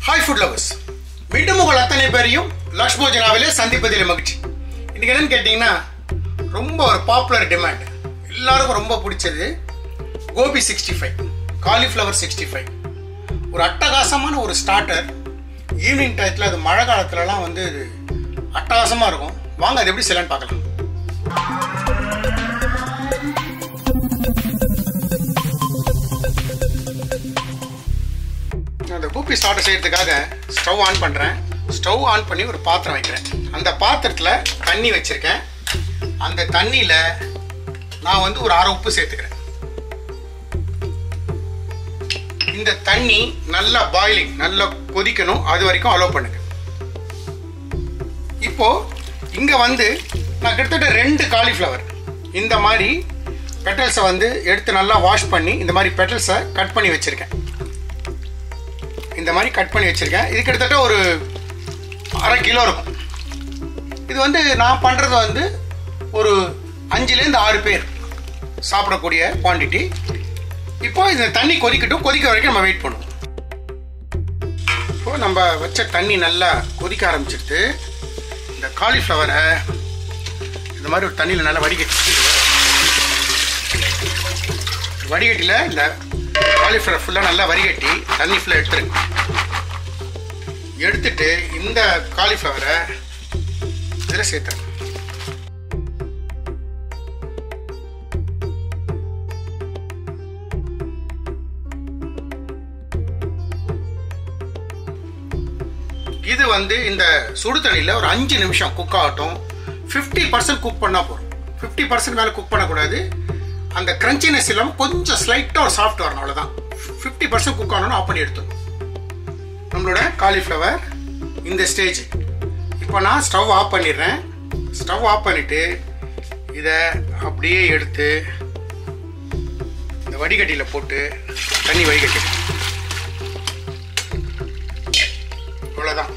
hi food lovers மீண்டும் உங்கள் அத்தனை பேரையும் லக்ஷ் போஜனாவிலே சந்திப்பதில் மகிழ்ச்சி இன்னைக்கு என்னன்னு கேட்டிங்கன்னா ரொம்ப ஒரு பாப்புலர் டிமாண்ட் எல்லாருக்கும் ரொம்ப பிடிச்சது gobi sixty five cauliflower sixty five ஒரு அட்டகாசமான ஒரு ஸ்டார்டர் ஈவினிங் டயத்தில் அது மழை காலத்துலலாம் வந்து இது அட்டகாசமாக இருக்கும் வாங்க அது எப்படி செய்யலான்னு பார்க்கலாம் நான் அந்த கூப்பி ஸ்டார்டர் செய்யறதுக்காக ஸ்டவ் ஆன் பண்ணுறேன் ஸ்டவ் ஆன் பண்ணி ஒரு பாத்திரம் வைக்கிறேன் அந்த பாத்திரத்தில் தண்ணி வச்சுருக்கேன் அந்த தண்ணியில் நான் வந்து ஒரு அரை உப்பு சேர்த்துக்கிறேன் இந்த தண்ணி நல்லா பாயிலிங் நல்லா கொதிக்கணும் அது வரைக்கும் அலோவ் பண்ணுங்க இப்போ இங்கே வந்து நான் கிட்டத்தட்ட ரெண்டு காலிஃப்ளவர் இந்த மாதிரி பெட்டல்ஸை வந்து எடுத்து நல்லா வாஷ் பண்ணி இந்த மாதிரி பெட்டல்ஸை கட் பண்ணி வச்சுருக்கேன் இந்த மாதிரி கட் பண்ணி வச்சுருக்கேன் இது கிட்டத்தட்ட ஒரு அரை கிலோ இருக்கும் இது வந்து நான் பண்ணுறது வந்து ஒரு அஞ்சுலேருந்து ஆறு பேர் சாப்பிடக்கூடிய குவான்டிட்டி இப்போ இந்த தண்ணி கொதிக்கட்டும் கொதிக்க வரைக்கும் நம்ம வெயிட் பண்ணுவோம் இப்போ நம்ம வச்ச தண்ணி நல்லா கொதிக்க ஆரம்பிச்சிட்டு இந்த காலிஃப்ளவரை இந்த மாதிரி ஒரு தண்ணியில் நல்லா வடிகட்டி வடிகட்டியில் இந்த காலிஃப்ளவர் ஃபுல்லாக நல்லா வடிகட்டி தண்ணி ஃபுல்லாக எடுத்துருங்க எடுத்துட்டு இந்த காலிஃப்ளவரை இதில் சேர்த்துருங்க இது வந்து இந்த சுடு தண்ணியில் ஒரு அஞ்சு நிமிஷம் குக் ஆகட்டும் ஃபிஃப்டி பர்சன்ட் குக் பண்ணால் போதும் ஃபிஃப்டி பர்சன்ட் மேலே குக் பண்ணக்கூடாது அந்த கிரன்ச்சினஸ் இல்லாமல் கொஞ்சம் ஸ்லைட்டாக ஒரு சாஃப்ட் வரணும் அவ்வளோதான் ஃபிஃப்டி பர்சன்ட் குக் ஆகணும்னு ஆஃப் பண்ணி எடுத்துடும் நம்மளோட காலிஃப்ளவர் இந்த ஸ்டேஜ் இப்போ நான் ஸ்டவ் ஆஃப் பண்ணிடுறேன் ஸ்டவ் ஆஃப் பண்ணிவிட்டு இதை அப்படியே எடுத்து இந்த வடிகட்டியில் போட்டு தண்ணி வடிகட்டி இவ்வளோதான்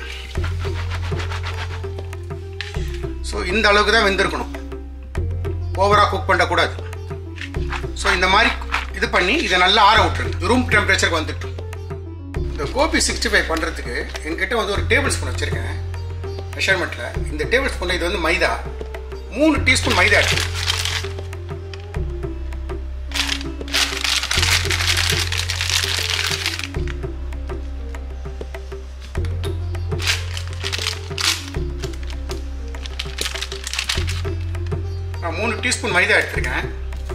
ஸோ இந்த அளவுக்கு தான் வெந்திருக்கணும் ஓவராக குக் பண்ணக்கூடாது ஸோ இந்த மாதிரி இது பண்ணி இதை நல்லா ஆற விட்டுருங்க ரூம் டெம்பரேச்சருக்கு வந்துட்டு இந்த கோபி சிக்ஸ்டி ஃபைவ் பண்ணுறதுக்கு என்கிட்ட வந்து ஒரு டேபிள் ஸ்பூன் வச்சுருக்கேன் மெஷர்மெண்ட்டில் இந்த டேபிள் ஸ்பூனில் இது வந்து மைதா மூணு டீஸ்பூன் மைதா எடுத்து நான் மூணு டீஸ்பூன் மைதா எடுத்திருக்கேன்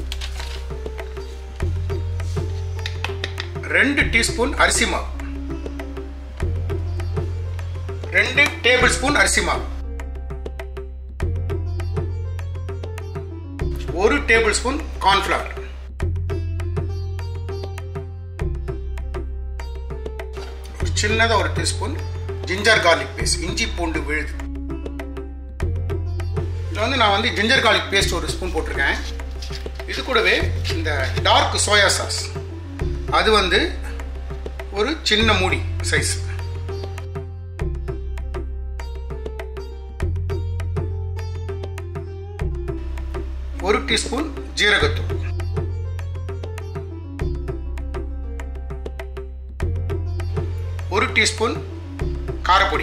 ரெண்டு டீஸ்பூன் அரிசி மாவு ரெண்டு டேபிள் ஸ்பூன் அரிசி மாவு ஒரு டேபிள் ஸ்பூன் கார்ன்ஃபிளவர் ஒரு சின்னதாக ஒரு டீஸ்பூன் ஜிஞ்சர் கார்லிக் பேஸ்ட் இஞ்சி பூண்டு விழுது இதில் வந்து நான் வந்து ஜிஞ்சர் கார்லிக் பேஸ்ட் ஒரு ஸ்பூன் போட்டிருக்கேன் இது கூடவே இந்த டார்க் சோயா சாஸ் அது வந்து ஒரு சின்ன மூடி சைஸ் ஒரு டீஸ்பூன் ஜீரகத்தூள் ஒரு டீஸ்பூன் காரப்பொடி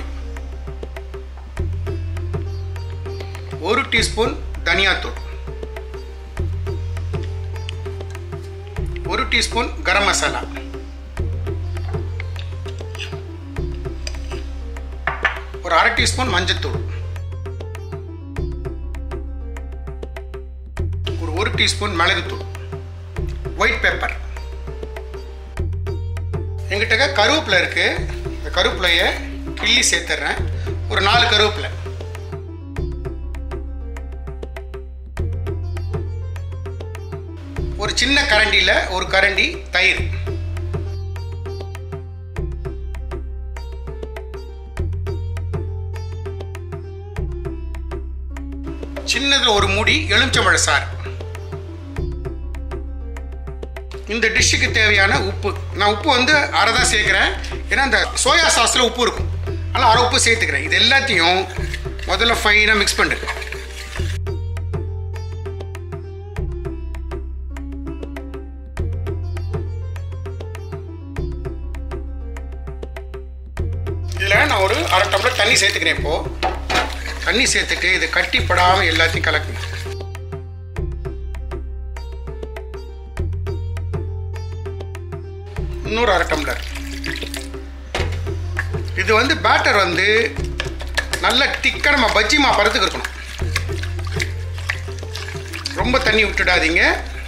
ஒரு டீஸ்பூன் தனியாத்தூள் ஒரு டீஸ்பூன் கரம் மசாலா ஒரு அரை டீஸ்பூன் மஞ்சத்தூள் ஒரு ஒரு டீஸ்பூன் மிளகுத்தூள் ஒயிட் பெப்பர் எங்கிட்ட கருவேப்பிலை இருக்கு இந்த கருவேப்பிலைய கிள்ளி சேர்த்துறேன் ஒரு நாலு கருவேப்பிலை ஒரு சின்ன கரண்டியில் ஒரு கரண்டி தயிர் சின்னதில் ஒரு மூடி எலுமிச்சம்பழ சாறு இந்த டிஷ்ஷுக்கு தேவையான உப்பு நான் உப்பு வந்து அரை தான் சேர்க்குறேன் ஏன்னா இந்த சோயா சாஸில் உப்பு இருக்கும் அதனால் அரை உப்பு சேர்த்துக்கிறேன் இது எல்லாத்தையும் முதல்ல ஃபைனாக மிக்ஸ் பண்ணுறேன் இதில் நான் ஒரு அரை டம்ளர் தண்ணி சேர்த்துக்கிறேன் இப்போது தண்ணி சேர்த்துட்டு இது கட்டிப்படாமல் எல்லாத்தையும் கலக்கணும் இன்னொரு அரை டம்ளர் இது வந்து பேட்டர் வந்து நல்ல திக்க நம்ம பஜ்ஜி மா பறத்துக்கு இருக்கணும் ரொம்ப தண்ணி விட்டுடாதீங்க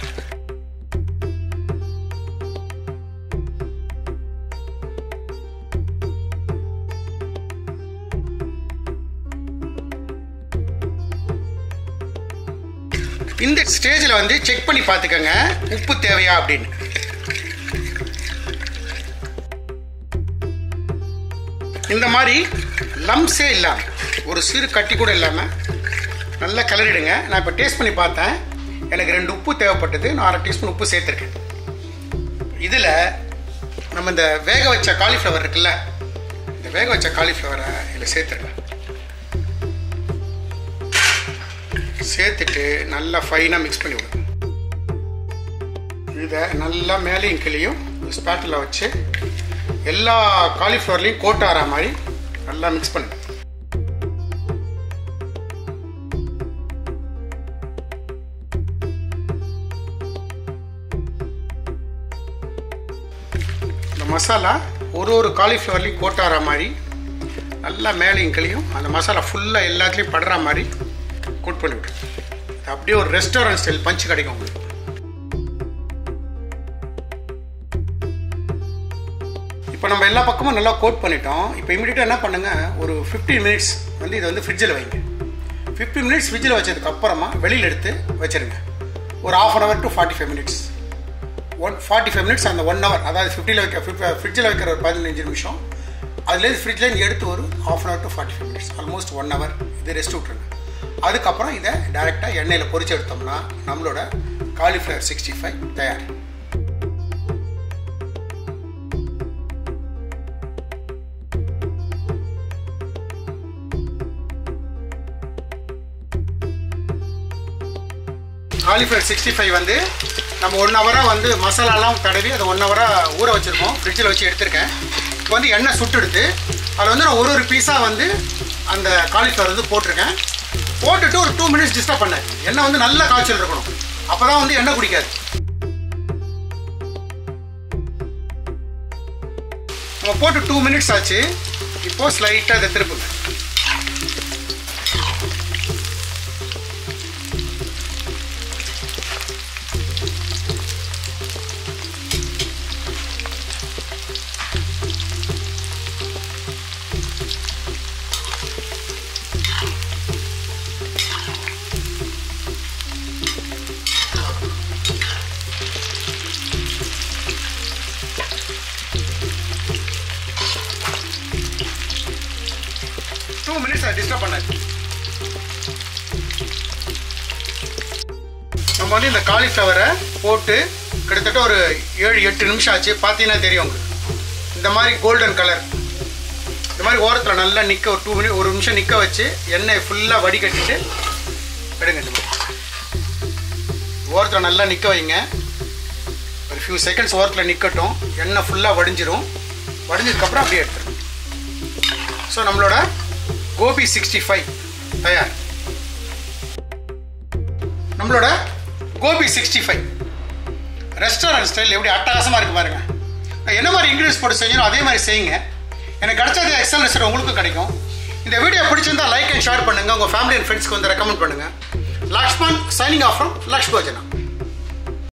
இந்த ஸ்டேஜில் வந்து செக் பண்ணி பார்த்துக்கோங்க உப்பு தேவையா அப்படின்னு இந்த மாதிரி லம்ஸே இல்லாமல் ஒரு சிறு கட்டி கூட இல்லாமல் நல்லா கிளறிடுங்க நான் இப்போ டேஸ்ட் பண்ணி பார்த்தேன் எனக்கு ரெண்டு உப்பு தேவைப்பட்டது நான் அரை டீஸ்பூன் உப்பு சேர்த்துருக்கேன் இதில் நம்ம இந்த வேக வச்ச காலிஃப்ளவர் இருக்குல்ல இந்த வேக வச்ச காலிஃப்ளவரை இதில் சேர்த்துருங்க சேர்த்துட்டு நல்லா ஃபைனாக மிக்ஸ் பண்ணி விடுங்க இதை நல்லா மேலேயும் கீழேயும் ஸ்பேட்டில் வச்சு எல்லா காலிஃப்ளவர்லேயும் கோட் ஆகிற மாதிரி நல்லா மிக்ஸ் பண்ணுங்க இந்த மசாலா ஒரு ஒரு காலிஃப்ளவர்லேயும் கோட் ஆகிற மாதிரி நல்லா மேலேயும் கீழேயும் அந்த மசாலா ஃபுல்லாக எல்லாத்துலேயும் படுற மாதிரி கோட் பண்ணி விட்டு அப்படியே ஒரு ரெஸ்டாரண்ட் ஸ்டைல் பஞ்ச் கிடைக்கும் உங்களுக்கு இப்போ நம்ம எல்லா பக்கமும் நல்லா கோட் பண்ணிட்டோம் இப்போ இமீடியட்டாக என்ன பண்ணுங்க ஒரு ஃபிஃப்டீன் மினிட்ஸ் வந்து இதை வந்து ஃப்ரிட்ஜில் வைங்க ஃபிஃப்டீன் மினிட்ஸ் ஃப்ரிட்ஜில் வச்சதுக்கு அப்புறமா வெளியில் எடுத்து வச்சிருங்க ஒரு half an hour to forty five minutes one forty five minutes அந்த ஒன் ஹவர் அதாவது ஃபிஃப்டியில் வைக்க ஃப்ரிட்ஜில் வைக்கிற ஒரு பதினஞ்சு நிமிஷம் அதுலேருந்து ஃப்ரிட்ஜ்லேருந்து எடுத்து ஒரு half an hour to forty five minutes almost one hour இது ரெஸ்ட் விட்ருங்க அதுக்கப்புறம் இதை டேரெக்டாக எண்ணெயில் பொரிச்சு எடுத்தோம்னா நம்மளோட காலிஃப்ளவர் சிக்ஸ்டி ஃபைவ் தயார் காலிஃப்ளவர் சிக்ஸ்டி ஃபைவ் வந்து நம்ம ஒன் ஹவராக வந்து மசாலாலாம் தடவி அதை ஒன் ஹவராக ஊற வச்சுருக்கோம் ஃப்ரிட்ஜில் வச்சு எடுத்திருக்கேன் இப்போ வந்து எண்ணெய் சுட்டெடுத்து அதில் வந்து நான் ஒரு ஒரு பீஸாக வந்து அந்த காலிஃப்ளவர் வந்து போட்டிருக்கேன் போட்டுட்டு ஒரு டூ மினிட்ஸ் டிஸ்டர்ப் பண்ணேன் எண்ணெய் வந்து நல்ல காய்ச்சல் இருக்கணும் அப்போ தான் வந்து எண்ணெய் குடிக்காது நம்ம போட்டு டூ மினிட்ஸ் ஆச்சு இப்போது ஸ்லைட்டாக இதை திருப்புங்க டூ மினிட்ஸ் அதை டிஸ்டர்ப் பண்ணாது நம்ம வந்து இந்த காலிஃப்ளவரை போட்டு கிட்டத்தட்ட ஒரு ஏழு எட்டு நிமிஷம் ஆச்சு பார்த்தீங்கன்னா தெரியும் உங்களுக்கு இந்த மாதிரி கோல்டன் கலர் இந்த மாதிரி ஓரத்தில் நல்லா நிற்க ஒரு டூ மினிட் ஒரு நிமிஷம் நிற்க வச்சு எண்ணெய் ஃபுல்லாக வடிகட்டிட்டு எடுங்க இந்த மாதிரி ஓரத்தில் நல்லா நிற்க வைங்க ஒரு ஃபியூ செகண்ட்ஸ் ஓரத்தில் நிற்கட்டும் எண்ணெய் ஃபுல்லாக வடிஞ்சிரும் வடிஞ்சதுக்கப்புறம் அப்படியே எடுத்துருங்க ஸோ நம்மளோட கோபி சிக்ஸ்டி ஃபைவ் தயார் நம்மளோட gobi sixty five restaurant style எப்படி அட்டகாசமாக இருக்கு பாருங்க நான் என்ன மாதிரி இன்க்ரீடியன்ஸ் போட்டு செஞ்சோம் அதே மாதிரி செய்யுங்க எனக்கு கிடைச்சது எக்ஸல் ரெசிபி உங்களுக்கும் கிடைக்கும் இந்த வீடியோ பிடிச்சிருந்தா லைக் அண்ட் ஷேர் பண்ணுங்க உங்கள் ஃபேமிலி அண்ட் ஃப்ரெண்ட்ஸ்க்கு வந்து ரெக்கமெண்ட் பண்ணுங்க Lakshman signing off from Laksh போஜனா